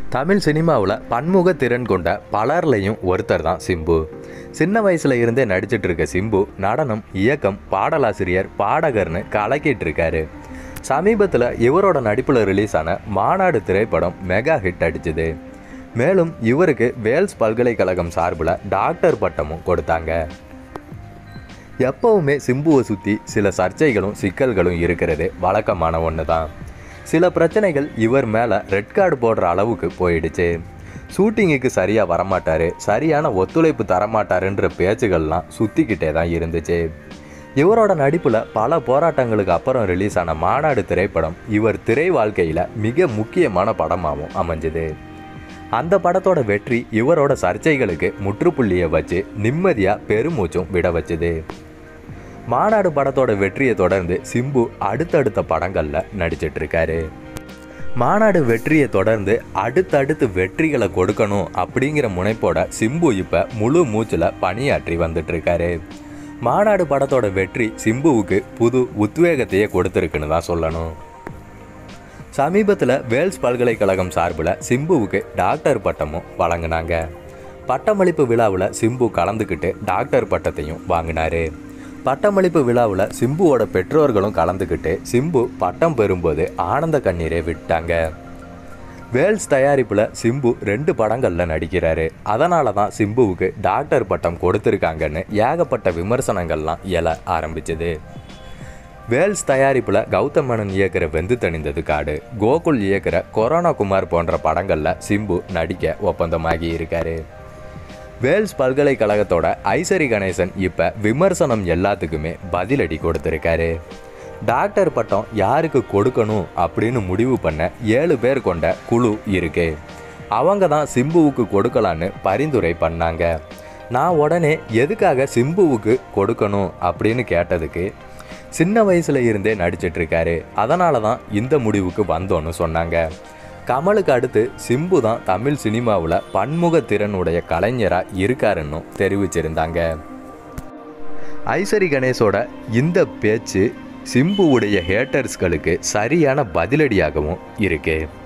தமிழ் சினிமாவில் பன்முக திறன் கொண்ட பலர்லையும் ஒருத்தர் தான் சிம்பு சின்ன வயசுல இருந்தே நடிச்சிட்டு இருக்க சிம்பு நடனம் இயக்கம் பாடலாசிரியர் பாடகர்னு கலக்கிட்டு இருக்காரு சமீபத்தில் இவரோட நடிப்பில் ரிலீஸ் ஆன மாநாடு திரைப்படம் மெகா ஹிட் அடிச்சுது மேலும் இவருக்கு வேல்ஸ் பல்கலைக்கழகம் சார்பில் டாக்டர் பட்டமும் கொடுத்தாங்க எப்பவுமே சிம்புவை சுற்றி சில சர்ச்சைகளும் சிக்கல்களும் இருக்கிறது வழக்கமான ஒன்று தான் சில பிரச்சனைகள் இவர் மேலே ரெட் கார்டு போடுற அளவுக்கு போயிடுச்சு ஷூட்டிங்குக்கு சரியாக வரமாட்டார் சரியான ஒத்துழைப்பு தரமாட்டாருன்ற பேச்சுகள்லாம் சுற்றிக்கிட்டே தான் இருந்துச்சு இவரோட நடிப்பில் பல போராட்டங்களுக்கு அப்புறம் ரிலீஸ் ஆன மாநாடு திரைப்படம் இவர் திரை வாழ்க்கையில் மிக முக்கியமான படமாகவும் அமைஞ்சுது அந்த படத்தோட வெற்றி இவரோட சர்ச்சைகளுக்கு முற்றுப்புள்ளியை வச்சு நிம்மதியாக பெருமூச்சும் விட வச்சுது மாநாடு படத்தோட வெற்றியை தொடர்ந்து சிம்பு அடுத்தடுத்த படங்களில் நடிச்சிட்டு இருக்காரு மாநாடு வெற்றியை தொடர்ந்து அடுத்தடுத்து வெற்றிகளை கொடுக்கணும் அப்படிங்கிற முனைப்போட சிம்பு இப்போ முழு மூச்சில் பணியாற்றி வந்துட்டு இருக்காரு மாநாடு படத்தோட வெற்றி சிம்புவுக்கு புது உத்வேகத்தையே கொடுத்துருக்குன்னு தான் சொல்லணும் சமீபத்தில் வேல்ஸ் பல்கலைக்கழகம் சார்பில் சிம்புவுக்கு டாக்டர் பட்டமும் வழங்கினாங்க பட்டமளிப்பு விழாவில் சிம்பு கலந்துக்கிட்டு டாக்டர் பட்டத்தையும் வாங்கினாரு பட்டமளிப்பு விழாவில் சிம்புவோட பெற்றோர்களும் கலந்துக்கிட்டு சிம்பு பட்டம் பெறும்போது ஆனந்த கண்ணீரை விட்டாங்க வேல்ஸ் தயாரிப்பில் சிம்பு ரெண்டு படங்களில் நடிக்கிறாரு அதனால தான் சிம்புவுக்கு டாக்டர் பட்டம் கொடுத்துருக்காங்கன்னு ஏகப்பட்ட விமர்சனங்கள்லாம் எழ ஆரம்பிச்சது வேல்ஸ் தயாரிப்பில் கௌதம் மேனன் இயக்கிற வெந்து தணிந்தது காடு கோகுல் இயக்கிற கொரோனா குமார் போன்ற படங்களில் சிம்பு நடிக்க ஒப்பந்தமாகி இருக்காரு வேல்ஸ் பல்கலைக்கழகத்தோட ஐசரி கணேசன் இப்போ விமர்சனம் எல்லாத்துக்குமே பதிலடி கொடுத்துருக்காரு டாக்டர் பட்டம் யாருக்கு கொடுக்கணும் அப்படின்னு முடிவு பண்ண ஏழு பேர் கொண்ட குழு இருக்கு அவங்க தான் சிம்புவுக்கு கொடுக்கலான்னு பரிந்துரை பண்ணாங்க நான் உடனே எதுக்காக சிம்புவுக்கு கொடுக்கணும் அப்படின்னு கேட்டதுக்கு சின்ன வயசுல இருந்தே நடிச்சிட்டு இருக்காரு அதனால தான் இந்த முடிவுக்கு வந்தோன்னு சொன்னாங்க கமலுக்கு அடுத்து சிம்பு தான் தமிழ் சினிமாவில் பன்முக திறனுடைய கலைஞராக இருக்காருன்னு தெரிவிச்சிருந்தாங்க ஐசரி கணேஷோட இந்த பேச்சு சிம்புவுடைய ஹேட்டர்ஸ்களுக்கு சரியான பதிலடியாகவும் இருக்கு